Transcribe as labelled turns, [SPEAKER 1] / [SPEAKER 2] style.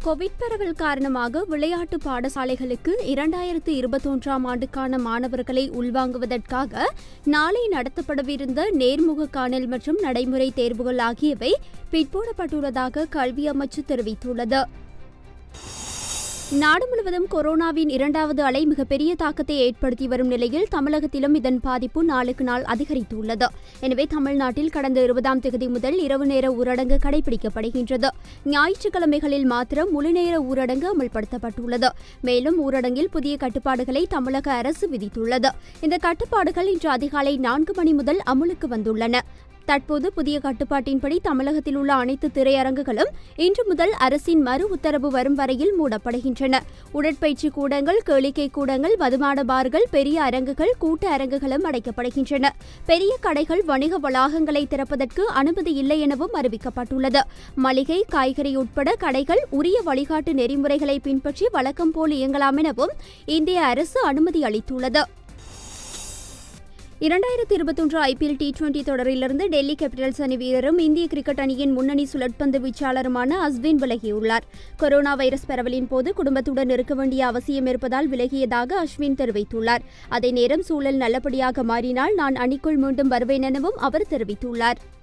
[SPEAKER 1] Covid பரவல் காரணமாக விளையாட்டு பாடசாலைகளுக்கு இரண்டாயிரத்து இருபத்தொன்றாம் ஆண்டுக்கான மாணவர்களை உள்வாங்குவதற்காக நாளை நடத்தப்படவிருந்த நேர்முக காணல் மற்றும் நடைமுறை தேர்வுகள் ஆகியவை பிற்போடப்பட்டுள்ளதாக கல்வி அமைச்சு தெரிவித்துள்ளது நாடு முழுவதும் கொரோனாவின் இரண்டாவது அலை மிகப்பெரிய தாக்கத்தை ஏற்படுத்தி வரும் நிலையில் தமிழகத்திலும் இதன் பாதிப்பு நாளுக்கு நாள் அதிகரித்துள்ளது எனவே தமிழ்நாட்டில் கடந்த இருபதாம் தேதி முதல் இரவு நேர ஊரடங்கு கடைபிடிக்கப்படுகின்றது ஞாயிற்றுக்கிழமைகளில் மாத்திரம் முழுநேர ஊரடங்கு அமல்படுத்தப்பட்டுள்ளது மேலும் ஊரடங்கில் புதிய கட்டுப்பாடுகளை தமிழக அரசு விதித்துள்ளது இந்த கட்டுப்பாடுகள் இன்று அதிகாலை நான்கு மணி முதல் அமுலுக்கு வந்துள்ளன தற்போது புதிய கட்டுப்பாட்டின்படி தமிழகத்தில் உள்ள அனைத்து திரையரங்குகளும் இன்று முதல் அரசின் மறு உத்தரவு வரும் வரையில் மூடப்படுகின்றன உடற்பயிற்சி கூடங்கள் கேளிக்கை கூடங்கள் மதுபான பார்கள் பெரிய அரங்குகள் கூட்ட அரங்குகளும் அடைக்கப்படுகின்றன பெரிய கடைகள் வணிக வளாகங்களை திறப்பதற்கு அனுமதி இல்லை எனவும் அறிவிக்கப்பட்டுள்ளது மளிகை காய்கறி உட்பட கடைகள் உரிய வழிகாட்டு நெறிமுறைகளை பின்பற்றி வழக்கம் போல் இயங்கலாம் எனவும் இந்திய அரசு அனுமதி அளித்துள்ளது இரண்டாயிரத்தி இருபத்தொன்று ஐபிஎல் டி டுவெண்டி தொடரிலிருந்து டெல்லி கேபிட்டல்ஸ் அணி வீரரும் இந்திய கிரிக்கெட் அணியின் முன்னணி சுழற்பந்து வீச்சாளருமான அஸ்வின் விலகியுள்ளார் கொரோனா வைரஸ் பரவலின் போது குடும்பத்துடன் இருக்க வேண்டிய அவசியம் இருப்பதால் விலகியதாக அஸ்வின் தெரிவித்துள்ளார் அதே நேரம் சூழல் நல்லபடியாக மாறினால் நான் அணிக்குள் மீண்டும் வருவேன் எனவும் அவர் தெரிவித்துள்ளார்